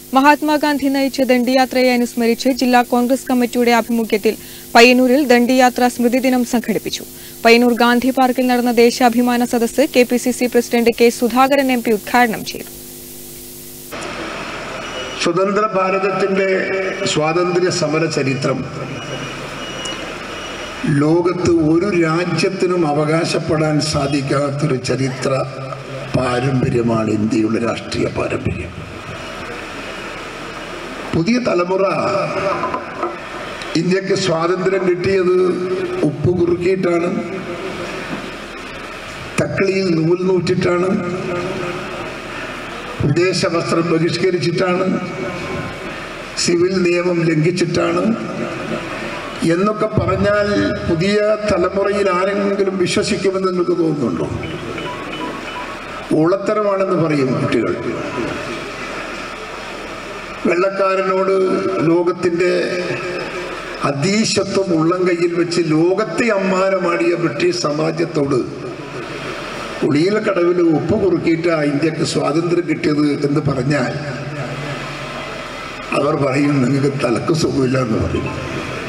മഹാത്മാഗാന്ധി നയിച്ച ദണ്ഡിയാത്രയെ അനുസ്മരിച്ച് ജില്ലാ കോൺഗ്രസ് കമ്മിറ്റിയുടെ ആഭിമുഖ്യത്തിൽ പയ്യന്നൂരിൽ ദണ്ഡിയാത്ര സ്മൃതി ദിനം സംഘടിപ്പിച്ചു പയ്യന്നൂർ ഗാന്ധി പാർക്കിൽ നടന്ന ദേശാഭിമാന സദസ്സ് K P C C president K Sudhakaran M P ഉദ്ഘാടനം ചെയ്തു സ്വതന്ത്ര ഭാരതത്തിന്റെ സ്വാതന്ത്ര്യ സമര ചരിത്രം ലോകത്ത് ഒരു രാജ്യത്തിനും അവകാശപ്പെടാൻ സാധിക്കാത്തൊരു ചരിത്ര പാരമ്പര്യമാണ് ഇന്ത്യയുടെ രാഷ്ട്രീയ പാരമ്പര്യം പുതിയ തലമുറ ഇന്ത്യക്ക് സ്വാതന്ത്ര്യം കിട്ടിയത് ഉപ്പ് കുറുക്കിയിട്ടാണ് തക്കളിയിൽ നൂൽ നൂറ്റിട്ടാണ് വിദേശ വസ്ത്രം ബഹിഷ്കരിച്ചിട്ടാണ് സിവിൽ നിയമം ലംഘിച്ചിട്ടാണ് എന്നൊക്കെ പറഞ്ഞാൽ പുതിയ തലമുറയിൽ ആരെങ്കിലും വിശ്വസിക്കുമെന്ന് നിങ്ങൾക്ക് തോന്നുന്നുണ്ടോ ഊളത്തരമാണെന്ന് പറയും കുട്ടികൾ വെള്ളക്കാരനോട് ലോകത്തിൻ്റെ അതീശത്വം ഉള്ളം കയ്യിൽ വെച്ച് ലോകത്തെ അമ്മാനമാടിയ ബ്രിട്ടീഷ് സമാജത്തോട് ഉളിയിലക്കടവിൽ ഉപ്പ് കുറുക്കിയിട്ട് ഇന്ത്യക്ക് സ്വാതന്ത്ര്യം കിട്ടിയത് എന്ന് പറഞ്ഞാൽ അവർ പറയും നിങ്ങൾക്ക് തലക്ക് സുഖമില്ല എന്ന് പറയും